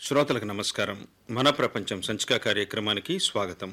శ్రోతలకు నమస్కారం మన ప్రపంచం సంచిక కార్యక్రమానికి స్వాగతం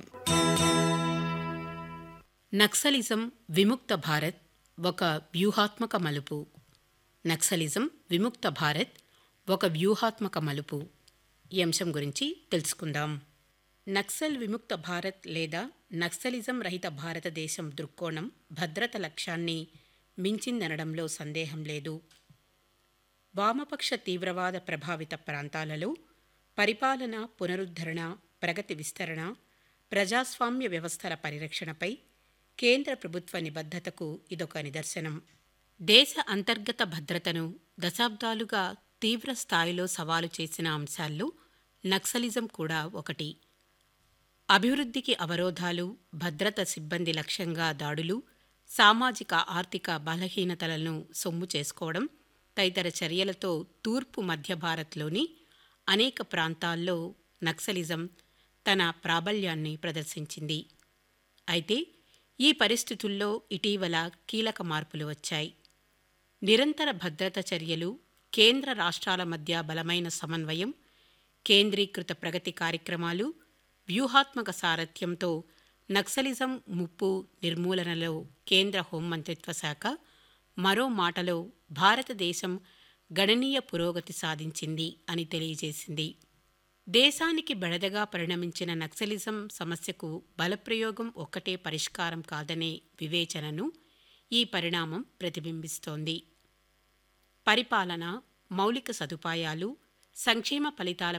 నక్సలిజం విముక్త భారత్ ఒక వ్యూహాత్మక మలుపు నక్సలిజం విముక్త భారత్ ఒక వ్యూహాత్మక మలుపు ఈ అంశం గురించి తెలుసుకుందాం నక్సల్ విముక్త భారత్ లేదా నక్సలిజం రహిత భారతదేశం దృక్కోణం భద్రత లక్ష్యాన్ని మించిందనడంలో సందేహం లేదు వామపక్ష తీవ్రవాద ప్రభావిత ప్రాంతాలలో పరిపాలన పునరుద్ధరణ ప్రగతి విస్తరణ ప్రజాస్వామ్య వ్యవస్థల పరిరక్షణపై కేంద్ర ప్రభుత్వ నిబద్ధతకు ఇదొక నిదర్శనం దేశ అంతర్గత భద్రతను దశాబ్దాలుగా తీవ్ర స్థాయిలో సవాలు చేసిన అంశాల్లో నక్సలిజం కూడా ఒకటి అభివృద్ధికి అవరోధాలు భద్రత సిబ్బంది లక్ష్యంగా దాడులు సామాజిక ఆర్థిక బలహీనతలను సొమ్ము చేసుకోవడం తదితర చర్యలతో తూర్పు మధ్య భారత్లోని అనేక ప్రాంతాల్లో నక్సలిజం తన ప్రాబల్యాన్ని ప్రదర్శించింది అయితే ఈ పరిస్థితుల్లో ఇటీవల కీలక మార్పులు వచ్చాయి నిరంతర భద్రత చర్యలు కేంద్ర రాష్ట్రాల మధ్య బలమైన సమన్వయం కేంద్రీకృత ప్రగతి కార్యక్రమాలు వ్యూహాత్మక సారథ్యంతో నక్సలిజం ముప్పు నిర్మూలనలో కేంద్ర హోంమంత్రిత్వ శాఖ మరో మాటలో భారతదేశం గణనీయ పురోగతి సాధించింది అని తెలియజేసింది దేశానికి బెడదగా పరిణమించిన నక్సలిజం సమస్యకు బలప్రయోగం ఒక్కటే పరిష్కారం కాదనే వివేచనను ఈ పరిణామం ప్రతిబింబిస్తోంది పరిపాలన మౌలిక సదుపాయాలు సంక్షేమ ఫలితాల